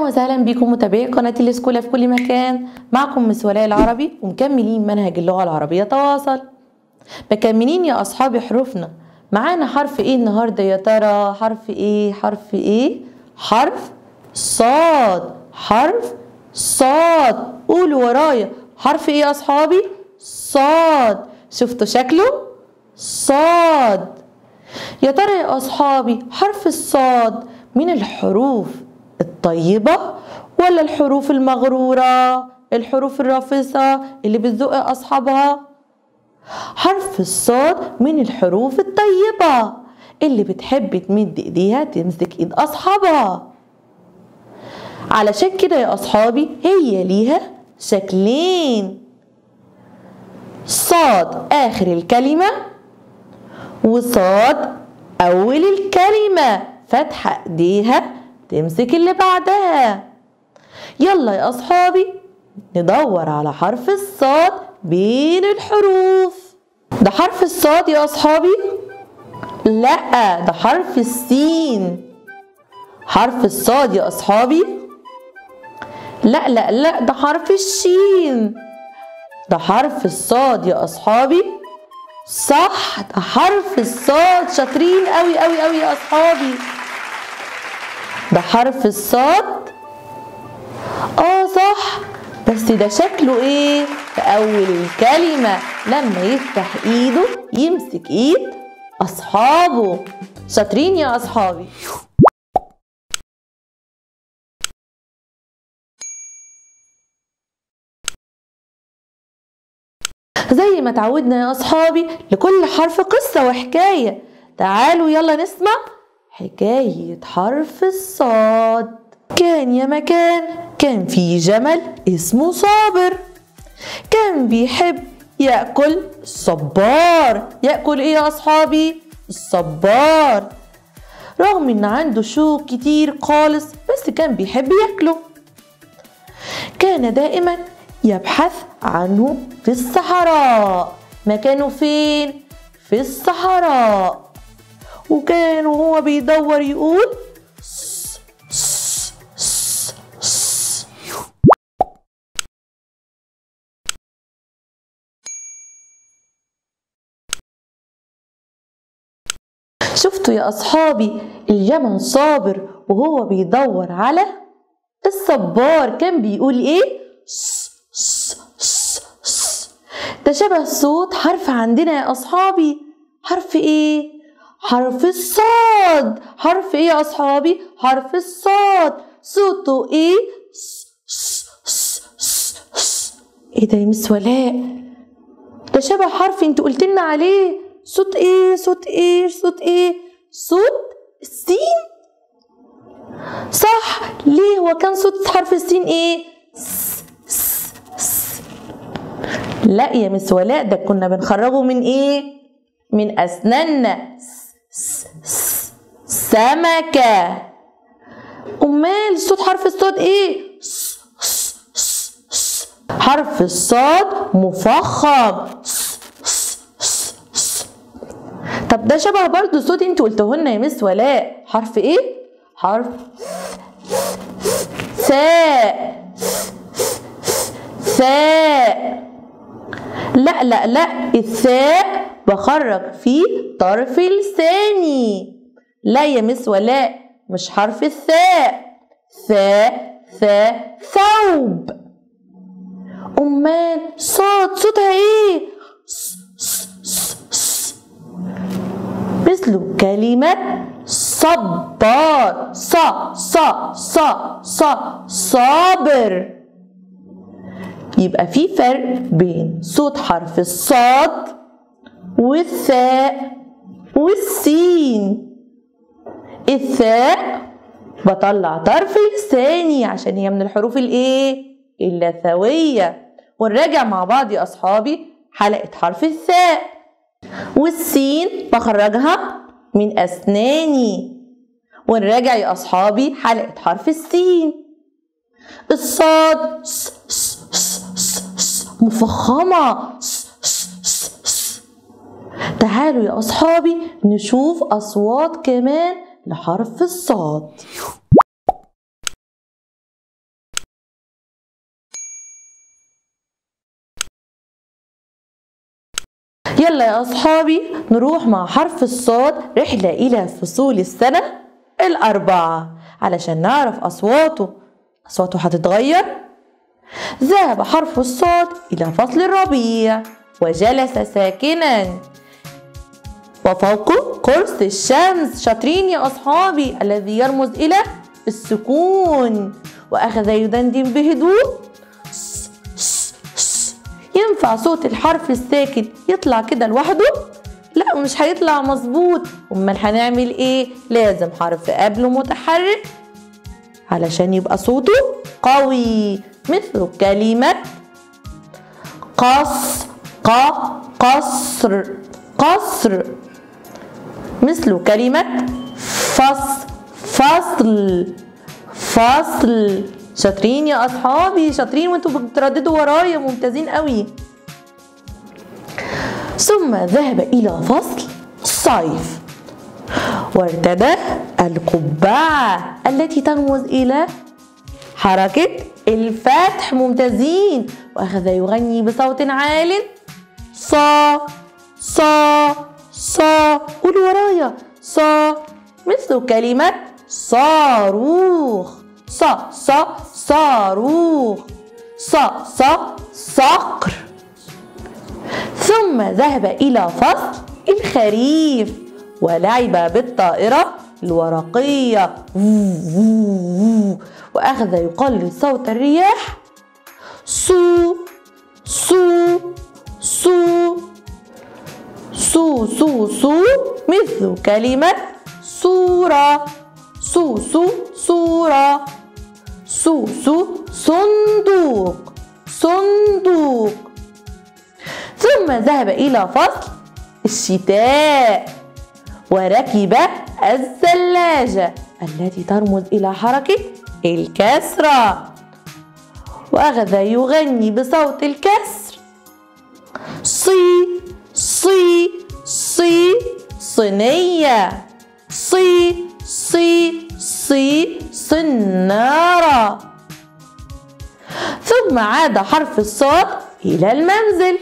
وسهلا بكم متابعي قناة الاسكولا في كل مكان معكم مس ولاء العربي ومكملين منهج اللغة العربية تواصل مكملين يا أصحابي حروفنا معانا حرف ايه النهاردة يا ترى حرف ايه حرف ايه حرف صاد حرف صاد قولوا ورايا حرف ايه يا أصحابي صاد شفتوا شكله صاد يا ترى يا أصحابي حرف الصاد من الحروف الطيبة ولا الحروف المغرورة الحروف الرافصة اللي بتزق أصحابها حرف الصاد من الحروف الطيبة اللي بتحب تمد ايديها تمسك ايد أصحابها علشان كده يا أصحابي هي ليها شكلين صاد آخر الكلمة وصاد أول الكلمة فاتحة ايديها تمسك اللي بعدها يلا يا أصحابي ندور على حرف الصاد بين الحروف ده حرف الصاد يا أصحابي لا ده حرف السين حرف الصاد يا أصحابي لا لا لا ده حرف الشين ده حرف الصاد يا أصحابي صح ده حرف الصاد شاطرين قوي قوي قوي يا أصحابي ده حرف الصاد اه صح بس ده شكله ايه في اول الكلمة لما يفتح ايده يمسك ايد اصحابه شاطرين يا اصحابي زي ما تعودنا يا اصحابي لكل حرف قصة وحكاية تعالوا يلا نسمع حكاية حرف الصاد كان يا مكان كان في جمل اسمه صابر كان بيحب ياكل الصبار ياكل ايه يا اصحابي الصبار رغم ان عنده شوك كتير خالص بس كان بيحب ياكله كان دائما يبحث عنه في الصحراء مكانه فين في الصحراء وكان وهو بيدور يقول شفتوا يا أصحابي الجمل صابر وهو بيدور على الصبار كان بيقول إيه؟ ده شبه صوت حرف عندنا يا أصحابي حرف إيه؟ حرف الصاد حرف إيه يا أصحابي؟ حرف الصاد صوته إيه؟ إيه ده يا مس ولاء؟ ده شبه حرف انت قلت لنا عليه صوت ايه صوت ايه صوت ايه صوت السين صح ليه هو كان صوت حرف السين ايه س س س. لا يا مس ولاء ده كنا بنخرجه من ايه من اسناننا س س س. سمكة امال صوت حرف الصاد ايه س س س س. حرف الصاد مفخم س طب ده شبه برضو صوت انت قلته لنا يا مس ولاء حرف ايه حرف ثاء ثاء لا لا لا الثاء بخرج فيه طرف لساني لا يا مس ولاء مش حرف الثاء ثاء ثاء ثوب امال صوت صوتها ايه مثل كلمة صبار صا صا صا صا صابر يبقى في فرق بين صوت حرف الصاد والثاء والسين الثاء بطلع طرف لساني عشان هي من الحروف الايه اللثوية ونراجع مع بعض يا اصحابي حلقة حرف الثاء والسين بخرجها من أسناني ونراجع يا أصحابي حلقة حرف السين الصاد مفخمة تعالوا يا أصحابي نشوف أصوات كمان لحرف الصاد يلا يا أصحابي نروح مع حرف الصاد رحلة إلى فصول السنة الأربعة علشان نعرف أصواته أصواته هتتغير ذهب حرف الصاد إلى فصل الربيع وجلس ساكنا وفوقه قرص الشمس شاطرين يا أصحابي الذي يرمز إلى السكون وأخذ يدندن بهدوء ينفع صوت الحرف الساكن يطلع كده لوحده؟ لا مش هيطلع مظبوط امال هنعمل ايه لازم حرف قبله متحرك علشان يبقى صوته قوي مثل كلمة قص ق قصر قصر مثل كلمة فص فصل فصل شاطرين يا اصحابي شاطرين وانتوا بترددوا ورايا ممتازين قوي ثم ذهب الى فصل الصيف وارتدى القبعه التي ترمز الى حركه الفتح ممتازين واخذ يغني بصوت عال صا صا صا قولوا ورايا صا مثل كلمه صاروخ صا صا صاروخ صا صا صقر ثم ذهب إلى فصل الخريف ولعب بالطائرة الورقية وأخذ يقلد صوت الرياح صو صو صو صو صو صو مثل كلمة صورة صو صو صورة سو سو صندوق صندوق ثم ذهب إلى فصل الشتاء وركب الثلاجة التي ترمز إلى حركة الكسرة وأخذ يغني بصوت الكسر صي صي صي صينية صي صي صي صنارة ثم عاد حرف الصاد إلى المنزل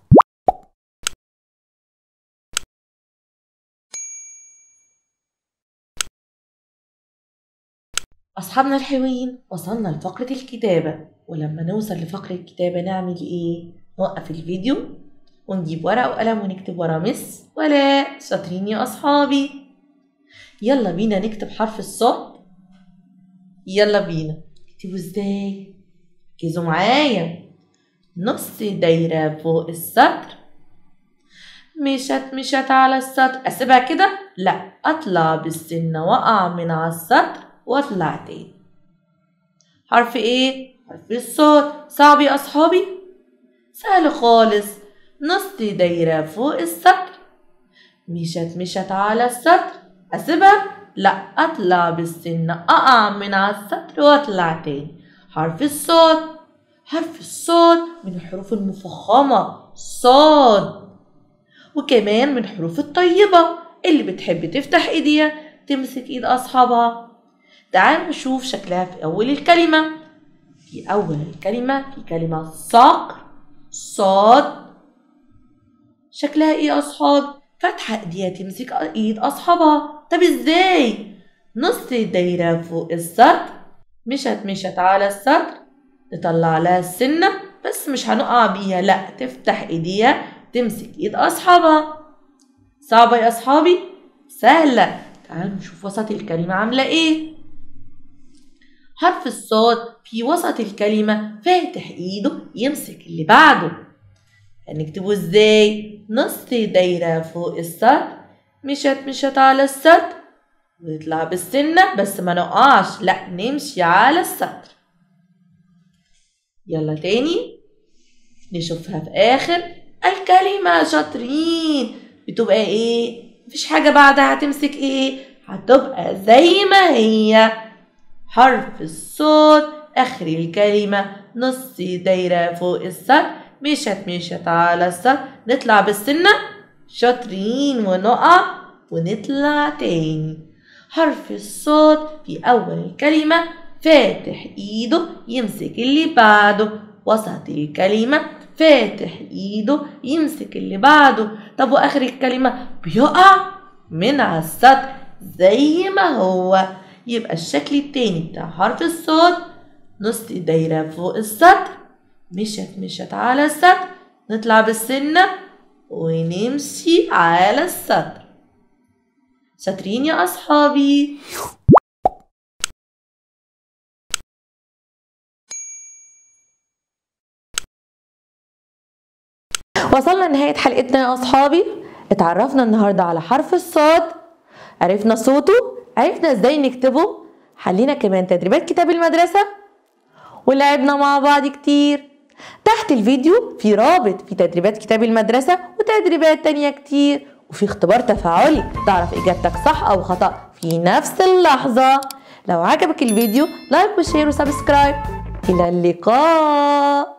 أصحابنا الحلوين وصلنا لفقرة الكتابة ولما نوصل لفقرة الكتابة نعمل إيه؟ نوقف الفيديو ونجيب ورقة وقلم ونكتب ورا مس ولا شاطرين يا أصحابي يلا بينا نكتب حرف الصاد يلا بينا اكتبوا ازاي ركزوا معايا نص دايرة فوق السطر مشت مشت على السطر اسيبها كده لا اطلع بالسنة واقع من على السطر واطلع تاني حرف ايه حرف الصوت صعب يا اصحابي سهل خالص نص دايرة فوق السطر مشت مشت على السطر اسيبها لا اطلع بالسنة اقع من على السطر واطلع تاني حرف الصوت حرف الصاد من الحروف المفخمة صاد وكمان من الحروف الطيبة اللي بتحب تفتح ايديها تمسك ايد اصحابها تعالوا نشوف شكلها في اول الكلمة في اول الكلمة في كلمة صقر صاد شكلها ايه يا اصحاب فاتحة ايديها تمسك ايد اصحابها طب ازاي نص الدايرة فوق السطر مشت مشت على السطر نطلع لها السنة بس مش هنقع بيها لا تفتح ايديها تمسك ايد اصحابها صعبة يا اصحابي سهلة تعالوا نشوف وسط الكلمة عاملة ايه حرف الصاد في وسط الكلمة فاتح ايده يمسك اللي بعده هنكتبه ازاي نص دايرة فوق السطر مشت مشت على السطر ونطلع بالسنة بس ما نقعش لا نمشي على السطر يلا تاني نشوفها في آخر الكلمة شاطرين بتبقى ايه مفيش حاجة بعدها هتمسك ايه هتبقى زي ما هي حرف الصوت آخر الكلمة نص دايرة فوق السطر مشت مشت على السطر نطلع بالسنة شاطرين ونقع ونطلع تاني حرف الصوت في أول الكلمة فاتح إيده يمسك اللي بعده وسط الكلمة فاتح ايده يمسك اللي بعده طب واخر الكلمة بيقع من على السطر زي ما هو يبقى الشكل التاني بتاع حرف الصاد نص دايرة فوق السطر مشت مشت على السطر نطلع بالسنة ونمشي على السطر شاطرين يا أصحابي وصلنا لنهاية حلقتنا يا أصحابي اتعرفنا النهاردة على حرف الصاد عرفنا صوته عرفنا ازاي نكتبه حلينا كمان تدريبات كتاب المدرسة ولعبنا مع بعض كتير تحت الفيديو في رابط في تدريبات كتاب المدرسة وتدريبات تانية كتير وفي اختبار تفاعلي تعرف إجابتك صح أو خطأ في نفس اللحظة لو عجبك الفيديو لايك وشير وسبسكرايب إلى اللقاء